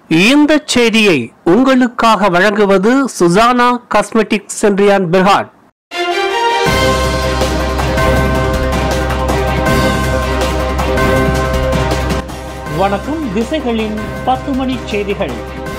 இந்த செய்தியை உங்களுக்காக வழங்குவது சுசானா காஸ்மெட்டிக்ஸ் சென்றியான் பெர்ஹாட் வணக்கம் திசைகளின் பத்து மணி செய்திகள்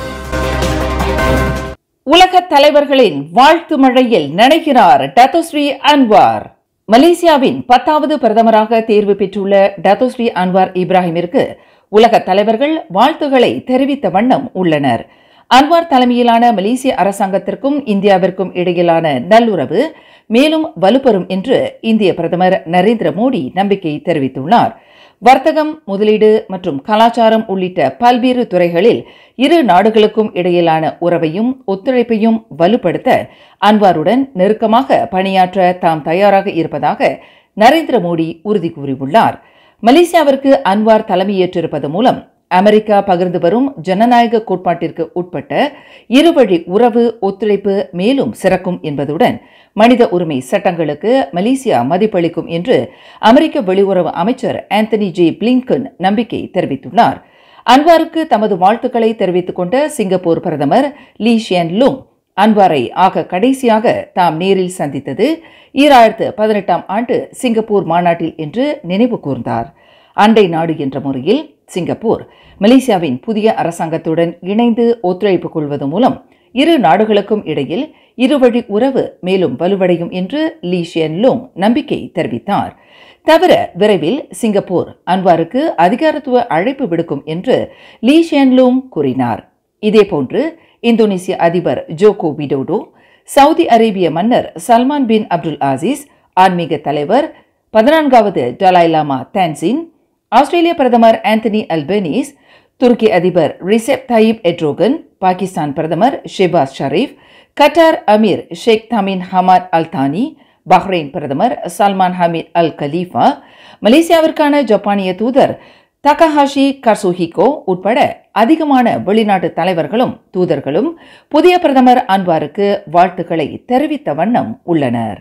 உலக தலைவர்களின் வாழ்த்து மழையில் நனைகிறார் டத்தோஸ்ரீ அன்வார் மலேசியாவின் பத்தாவது பிரதமராக தேர்வு பெற்றுள்ள டத்தோஸ்ரீ அன்வார் இப்ராஹிமிற்கு உலக தலைவர்கள் வாழ்த்துக்களை தெரிவித்த வண்ணம் உள்ளனர் அன்வார் தலைமையிலான மலேசிய அரசாங்கத்திற்கும் இந்தியாவிற்கும் இடையிலான நல்லுறவு மேலும் வலுப்பெறும் என்று இந்திய பிரதமர் நரேந்திர மோடி நம்பிக்கை தெரிவித்துள்ளார் வர்த்தகம் முதலீடு மற்றும் கலாச்சாரம் உள்ளிட்ட பல்வேறு துறைகளில் இரு நாடுகளுக்கும் இடையிலான உறவையும் ஒத்துழைப்பையும் வலுப்படுத்த அன்வாருடன் நெருக்கமாக பணியாற்ற தாம் தயாராக இருப்பதாக நரேந்திர மோடி உறுதி கூறியுள்ளார் மலேசியாவிற்கு அன்வார் தலைமையேற்றிருப்பது மூலம் அமெரிக்கா பகிர்ந்து வரும் ஜனநாயக கோட்பாட்டிற்கு உட்பட்ட இருவழி உறவு ஒத்துழைப்பு மேலும் சிறக்கும் என்பதுடன் மனித உரிமை சட்டங்களுக்கு மலேசியா மதிப்பளிக்கும் என்று அமெரிக்க வெளியுறவு அமைச்சர் ஆந்தனி ஜே பிளிங்கன் நம்பிக்கை தெரிவித்துள்ளார் அன்வாருக்கு தமது வாழ்த்துக்களை தெரிவித்துக் கொண்ட சிங்கப்பூர் பிரதமர் லீ ஷியன் லுங் அன்வாரை ஆக கடைசியாக தாம் நேரில் சந்தித்தது ஈராயிரத்து பதினெட்டாம் ஆண்டு சிங்கப்பூர் மாநாட்டில் என்று நினைவு கூர்ந்தார் அண்டை நாடு என்ற முறையில் சிங்கப்பூர் மலேசியாவின் புதிய அரசாங்கத்துடன் இணைந்து ஒத்துழைப்பு கொள்வது மூலம் இரு நாடுகளுக்கும் இடையில் இருவழி உறவு மேலும் வலுவடையும் என்று லீ ஷியன் லோங் நம்பிக்கை தெரிவித்தார் தவிர விரைவில் சிங்கப்பூர் அன்வாருக்கு அதிகாரத்துவ அழைப்பு விடுக்கும் என்று லீ ஷியன் லோங் கூறினார் இதேபோன்று இந்தோனேசிய அதிபர் ஜோகோ விடோடோ சவுதி அரேபிய மன்னர் சல்மான் பின் அப்துல் ஆசிஸ் ஆன்மீக தலைவர் பதினான்காவது டலாய் லாமா தான்சின் ஆஸ்திரேலிய பிரதமர் ஆந்தனி அல்பனீஸ் துருக்கி அதிபர் ரிசெப் தாயிப் எட்ரோகன் பாகிஸ்தான் பிரதமர் Shehbaz Sharif Qatar Amir Sheikh Tamim Hamad Al Thani Bahrain பிரதமர் சல்மான் ஹமீத் அல் கலீஃபா மலேசியாவிற்கான ஜப்பானிய தூதர் தகஹாஷி கர்சுஹிகோ உட்பட அதிகமான வெளிநாட்டு தலைவர்களும் தூதர்களும் புதிய பிரதமர் அன்வாருக்கு வாழ்த்துக்களை தெரிவித்த வண்ணம் உள்ளனர்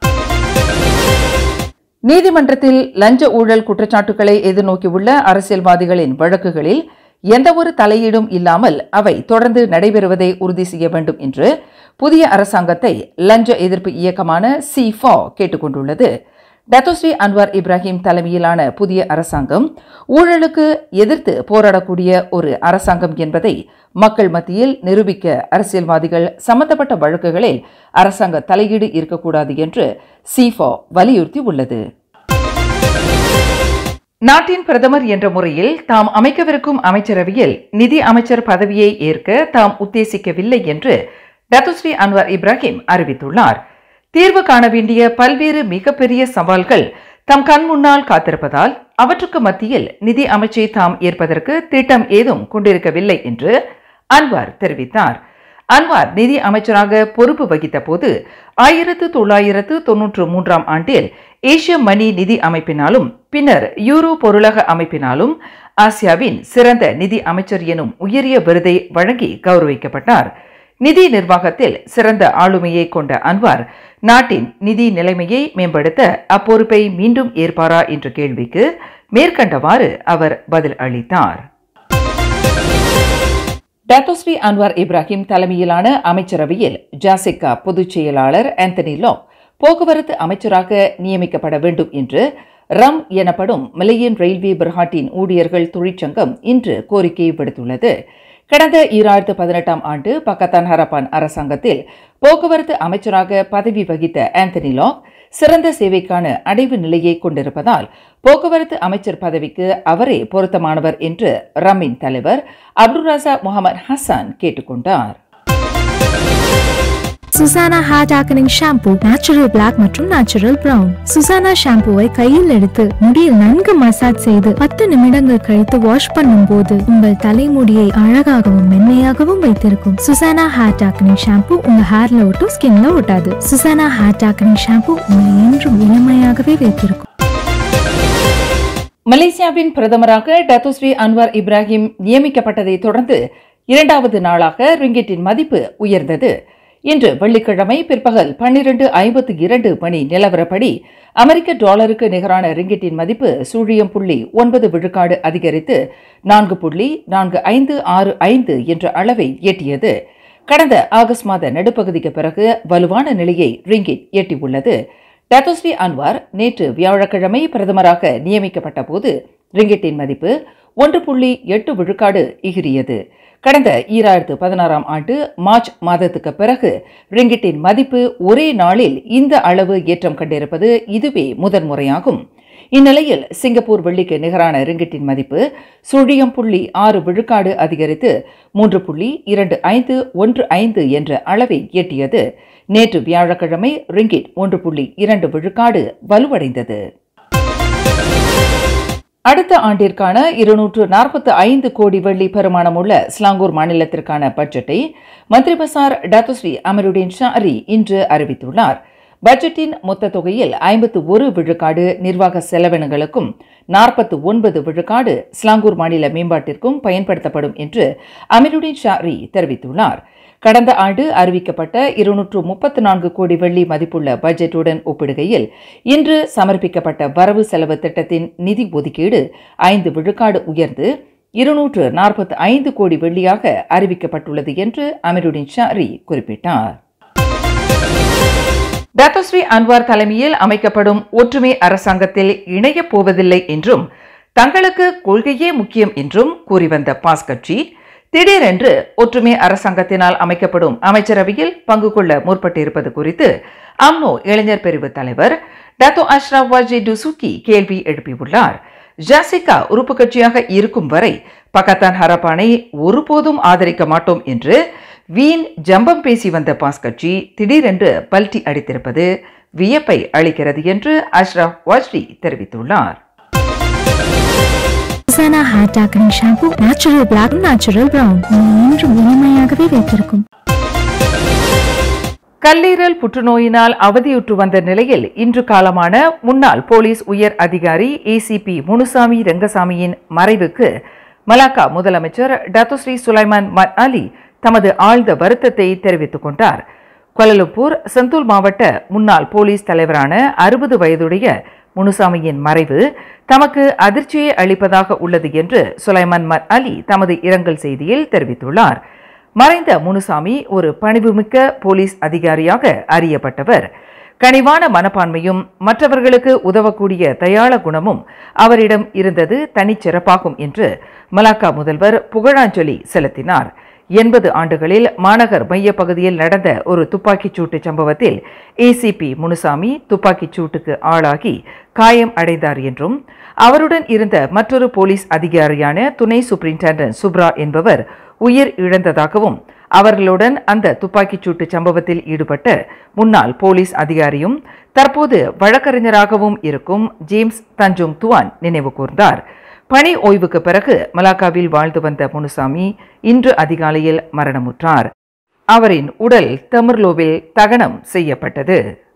நீதிமன்றத்தில் லஞ்ச ஊழல் குற்றச்சாட்டுகளை எதிர்நோக்கியுள்ள அரசியல்வாதிகளின் வழக்குகளில் எந்தவொரு தலையீடும் இல்லாமல் அவை தொடர்ந்து நடைபெறுவதை உறுதி செய்ய வேண்டும் என்று புதிய அரசாங்கத்தை லஞ்ச எதிர்ப்பு இயக்கமான சிஃபா கேட்டுக்கொண்டுள்ளது டத்தோஸ்ரீ அன்வார் இப்ராஹிம் தலைமையிலான புதிய அரசாங்கம் ஊழலுக்கு எதிர்த்து போராடக்கூடிய ஒரு அரசாங்கம் என்பதை மக்கள் மத்தியில் நிரூபிக்க அரசியல்வாதிகள் சம்பந்தப்பட்ட வழக்குகளில் அரசாங்க தலையீடு இருக்கக்கூடாது என்று சிஃபா வலியுறுத்தி உள்ளது நாட்டின் பிரதமர் என்ற முறையில் தாம் அமைக்கவிருக்கும் அமைச்சரவையில் நிதி அமைச்சர் பதவியை ஏற்க தாம் உத்தேசிக்கவில்லை என்று டத்துஸ்ரீ அன்வார் இப்ராஹிம் அறிவித்துள்ளார் தீர்வு காண வேண்டிய பல்வேறு மிகப்பெரிய சவால்கள் தம் கண் முன்னால் காத்திருப்பதால் அவற்றுக்கு மத்தியில் நிதி அமைச்சை தாம் ஏற்பதற்கு திட்டம் ஏதும் கொண்டிருக்கவில்லை என்று அன்வார் தெரிவித்தார் அன்வார் நிதி அமைச்சராக பொறுப்பு வகித்த போது ஆயிரத்து தொள்ளாயிரத்து தொன்னூற்று மூன்றாம் ஆண்டில் ஏசிய மணி நிதி அமைப்பினாலும் பின்னர் யூரோ பொருளக அமைப்பினாலும் ஆசியாவின் சிறந்த நிதி அமைச்சர் எனும் உயரிய விருதை வழங்கி கௌரவிக்கப்பட்டார் நிதி நிர்வாகத்தில் சிறந்த ஆளுமையை கொண்ட அன்வார் நாட்டின் நிதி நிலைமையை மேம்படுத்த அப்பொறுப்பை மீண்டும் ஏற்பாரா என்ற கேள்விக்கு மேற்கண்டவாறு அவர் பதில் அளித்தார் டத்தோஸ்ரீ அன்வார் இப்ராஹிம் தலைமையிலான அமைச்சரவையில் ஜாசிகா பொதுச் செயலாளர் ஆந்தனி லாக் போக்குவரத்து அமைச்சராக நியமிக்கப்பட வேண்டும் என்று ரம் எனப்படும் மலையன் ரயில்வே பிரஹாட்டின் ஊழியர்கள் தொழிற்சங்கம் இன்று கோரிக்கை விடுத்துள்ளது கடந்த ஈராயிரத்து பதினெட்டாம் ஆண்டு பக்கத்தான் ஹரப்பான் அரசாங்கத்தில் போக்குவரத்து அமைச்சராக பதவி வகித்த ஆந்தனி லாக் சிறந்த சேவைக்கான அடைவு நிலையை கொண்டிருப்பதால் போக்குவரத்து அமைச்சர் பதவிக்கு அவரே பொருத்தமானவர் என்று ரம்மின் தலைவர் அப்துல் ரசா முகமது ஹசான் கேட்டுக்கொண்டார் Suzana hair darkening shampoo natural black மற்றும் நேச்சுரல் பிரவுன் சுசானா ஷாம்புவை கையில் எடுத்து முடியில் நன்கு மசாஜ் செய்து பத்து நிமிடங்கள் கழித்து வாஷ் பண்ணும் போது உங்கள் தலைமுடியை அழகாகவும் மென்மையாகவும் வைத்திருக்கும் சுசானா ஹேர் டாக்கனிங் ஷாம்பு உங்க ஹேர்ல ஒட்டும் ஸ்கின்ல ஒட்டாது சுசானா ஹேர் டாக்கனிங் ஷாம்பு உங்களை என்றும் இளமையாகவே வைத்திருக்கும் மலேசியாவின் பிரதமராக டத்துஸ்ரீ அன்வார் இப்ராஹிம் நியமிக்கப்பட்டதை தொடர்ந்து இரண்டாவது நாளாக ரிங்கிட்டின் மதிப்பு உயர்ந்தது இன்று வெள்ளிக்கிழமை பிற்பகல் பன்னிரண்டு ஐம்பத்து இரண்டு மணி நிலவரப்படி அமெரிக்க டாலருக்கு நிகரான ரிங்கிட்டின் மதிப்பு சூழியம் புள்ளி ஒன்பது விழுக்காடு அதிகரித்து நான்கு புள்ளி நான்கு ஐந்து ஆறு ஐந்து என்ற அளவை எட்டியது கடந்த ஆகஸ்ட் மாத நடுப்பகுதிக்கு பிறகு வலுவான நிலையை ரிங்கிட் எட்டியுள்ளது டத்தோஸ்ரீ அன்வார் நேற்று வியாழக்கிழமை பிரதமராக நியமிக்கப்பட்ட போது ரிங்கிட்டின் மதிப்பு ஒன்று புள்ளி எட்டு விழுக்காடு எகிரியது கடந்த ஈராயிரத்து பதினாறாம் ஆண்டு மார்ச் மாதத்துக்கு பிறகு ரிங்கிட்டின் மதிப்பு ஒரே நாளில் இந்த அளவு ஏற்றம் கண்டிருப்பது இதுவே முதன்முறையாகும் இந்நிலையில் சிங்கப்பூர் வெள்ளிக்கு நிகரான ரிங்கிட்டின் மதிப்பு சுழியம் புள்ளி ஆறு விழுக்காடு அதிகரித்து மூன்று புள்ளி இரண்டு ஐந்து ஒன்று ஐந்து என்ற அளவை எட்டியது நேற்று வியாழக்கிழமை ரிங்கிட் ஒன்று புள்ளி இரண்டு விழுக்காடு வலுவடைந்தது அடுத்த ஆண்டிற்கான இருநூற்று நாற்பத்து ஐந்து கோடி வெள்ளி பெருமானமுள்ள ஸ்லாங்கூர் மாநிலத்திற்கான பட்ஜெட்டை மந்திரி பசார் டாத்துஸ்ரீ அமருடீன் ஷாரி இன்று அறிவித்துள்ளார் பட்ஜெட்டின் மொத்த தொகையில் ஐம்பத்து ஒரு விழுக்காடு நிர்வாக செலவினங்களுக்கும் நாற்பத்து ஒன்பது விழுக்காடு ஸ்லாங்கூர் மாநில மேம்பாட்டிற்கும் பயன்படுத்தப்படும் என்று அமருடீன் ஷாரி தெரிவித்துள்ளார் கடந்த ஆண்டு அறிவிக்கப்பட்ட இருநூற்று முப்பத்து நான்கு கோடி வெள்ளி மதிப்புள்ள பட்ஜெட்டுடன் ஒப்பிடுகையில் இன்று சமர்ப்பிக்கப்பட்ட வரவு செலவு திட்டத்தின் நிதி ஒதுக்கீடு ஐந்து விழுக்காடு உயர்ந்து இருநூற்று நாற்பத்தி ஐந்து கோடி வெள்ளியாக அறிவிக்கப்பட்டுள்ளது என்று அமருடின் ஷாரி குறிப்பிட்டார் டாக்டர் அன்வார் தலைமையில் அமைக்கப்படும் ஒற்றுமை அரசாங்கத்தில் இணையப் போவதில்லை என்றும் தங்களுக்கு கொள்கையே முக்கியம் என்றும் கூறி வந்த பாஸ் கட்சி திடீரென்று ஒற்றுமை அரசாங்கத்தினால் அமைக்கப்படும் அமைச்சரவையில் பங்கு கொள்ள முற்பட்டிருப்பது குறித்து அம்னோ இளைஞர் பிரிவு தலைவர் டாத்தோ அஷ்ரப் வாஜி டுசுக்கி கேள்வி எழுப்பியுள்ளார் ஜாசிகா உறுப்பு கட்சியாக இருக்கும் வரை பகத்தான் ஹரப்பானை ஒருபோதும் ஆதரிக்க மாட்டோம் என்று வீண் ஜம்பம் பேசி வந்த பாஸ் கட்சி திடீரென்று பல்டி அடித்திருப்பது வியப்பை அளிக்கிறது என்று அஷ்ரப் வாஜ்ரி தெரிவித்துள்ளார் Suzana hair darkening shampoo natural black natural brown என்றும் இனிமையாகவே வைத்திருக்கும் கல்லீரல் புற்றுநோயினால் அவதியுற்று வந்த நிலையில் இன்று காலமான முன்னாள் போலீஸ் உயர் அதிகாரி ஏசிபி முனுசாமி ரங்கசாமியின் மறைவுக்கு மலாக்கா முதலமைச்சர் டத்துஸ்ரீ சுலைமான் மத் அலி தமது ஆழ்ந்த வருத்தத்தை தெரிவித்துக் கொண்டார் கொலலும்பூர் செந்தூர் மாவட்ட முன்னாள் போலீஸ் தலைவரான அறுபது வயதுடைய முனுசாமியின் மறைவு தமக்கு அதிர்ச்சியை அளிப்பதாக உள்ளது என்று சுலைமான் மத் அலி தமது இரங்கல் செய்தியில் தெரிவித்துள்ளார் மறைந்த முனுசாமி ஒரு பணிவுமிக்க போலீஸ் அதிகாரியாக அறியப்பட்டவர் கனிவான மனப்பான்மையும் மற்றவர்களுக்கு உதவக்கூடிய தயாள குணமும் அவரிடம் இருந்தது தனிச்சிறப்பாகும் என்று மலாக்கா முதல்வர் புகழாஞ்சலி செலுத்தினார் எண்பது ஆண்டுகளில் மாநகர் மையப் பகுதியில் நடந்த ஒரு துப்பாக்கிச் சூட்டு சம்பவத்தில் ஏசிபி முனுசாமி துப்பாக்கிச் சூட்டுக்கு ஆளாகி காயம் அடைந்தார் என்றும் அவருடன் இருந்த மற்றொரு போலீஸ் அதிகாரியான துணை சூப்பரிண்டென்டன்ட் சுப்ரா என்பவர் உயிர் இழந்ததாகவும் அவர்களுடன் அந்த துப்பாக்கிச் சூட்டு சம்பவத்தில் ஈடுபட்ட முன்னாள் போலீஸ் அதிகாரியும் தற்போது வழக்கறிஞராகவும் இருக்கும் ஜேம்ஸ் தஞ்சுங் துவான் நினைவு கூர்ந்தார் பணி ஓய்வுக்கு பிறகு மலாக்காவில் வாழ்ந்து வந்த முனுசாமி இன்று அதிகாலையில் மரணமுற்றார் அவரின் உடல் தமிர்லோவில் தகனம் செய்யப்பட்டது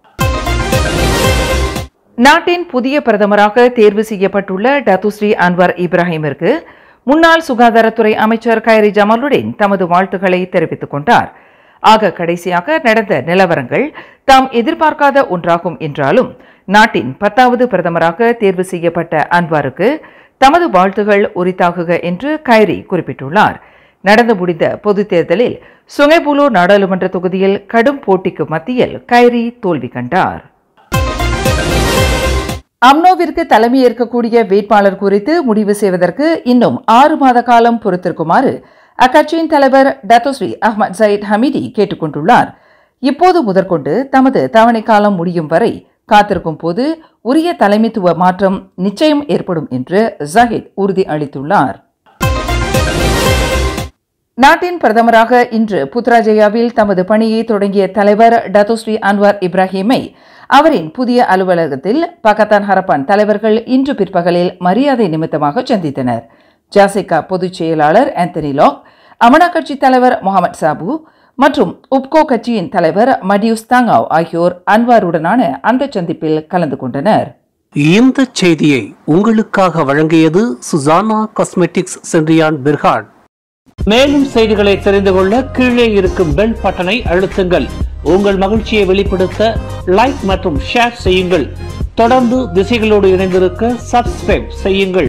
நாட்டின் புதிய பிரதமராக தேர்வு செய்யப்பட்டுள்ள டத்துஸ்ரீ அன்வர் இப்ராஹிமிற்கு முன்னாள் சுகாதாரத்துறை அமைச்சர் கைரி ஜமாலுடன் தமது வாழ்த்துக்களை தெரிவித்துக் கொண்டார் ஆக கடைசியாக நடந்த நிலவரங்கள் தாம் எதிர்பார்க்காத ஒன்றாகும் என்றாலும் நாட்டின் பத்தாவது பிரதமராக தேர்வு செய்யப்பட்ட அன்வாருக்கு தமது வாழ்த்துகள் உரித்தாகுக என்று கைரி குறிப்பிட்டுள்ளார் நடந்து முடிந்த பொதுத் தேர்தலில் சுங்கைபுலு நாடாளுமன்ற தொகுதியில் கடும் போட்டிக்கு மத்தியில் கைரி தோல்வி கண்டார் அம்னோவிற்கு தலைமை ஏற்கக்கூடிய வேட்பாளர் குறித்து முடிவு செய்வதற்கு இன்னும் ஆறு மாத காலம் பொறுத்திருக்குமாறு அக்கட்சியின் தலைவர் டத்தோஸ்ரீ அஹ்மத் சயித் ஹமீதி கேட்டுக்கொண்டுள்ளார் இப்போது முதற்கொண்டு தமது தவணை காலம் முடியும் வரை காத்திருக்கும் போது உரிய தலைமைத்துவ மாற்றம் நிச்சயம் ஏற்படும் என்று ஜஹித் உறுதி அளித்துள்ளார் நாட்டின் பிரதமராக இன்று புத்ராஜயாவில் தமது பணியை தொடங்கிய தலைவர் டத்தோஸ்ரீ அன்வார் இப்ராஹிமை அவரின் புதிய அலுவலகத்தில் பகத்தான் ஹரப்பான் தலைவர்கள் இன்று பிற்பகலில் மரியாதை நிமித்தமாக சந்தித்தனர் ஜாசிகா பொதுச் செயலாளர் ஆந்தனி லாக் அமனா கட்சி தலைவர் முகமது சாபு மற்றும் உப்கோ கட்சியின் தலைவர் மடியூஸ் தாங்காவ் ஆகியோர் அன்வாருடனான அந்த சந்திப்பில் கலந்து கொண்டனர் இந்த செய்தியை உங்களுக்காக வழங்கியது சுசானா காஸ்மெட்டிக்ஸ் சென்றியான் பிர்ஹாட் மேலும் செய்திகளை தெரிந்து கொள்ள கீழே இருக்கும் பெல் பட்டனை அழுத்துங்கள் உங்கள் மகிழ்ச்சியை வெளிப்படுத்த லைக் மற்றும் ஷேர் செய்யுங்கள் தொடர்ந்து திசைகளோடு இணைந்திருக்க சப்ஸ்கிரைப் செய்யுங்கள்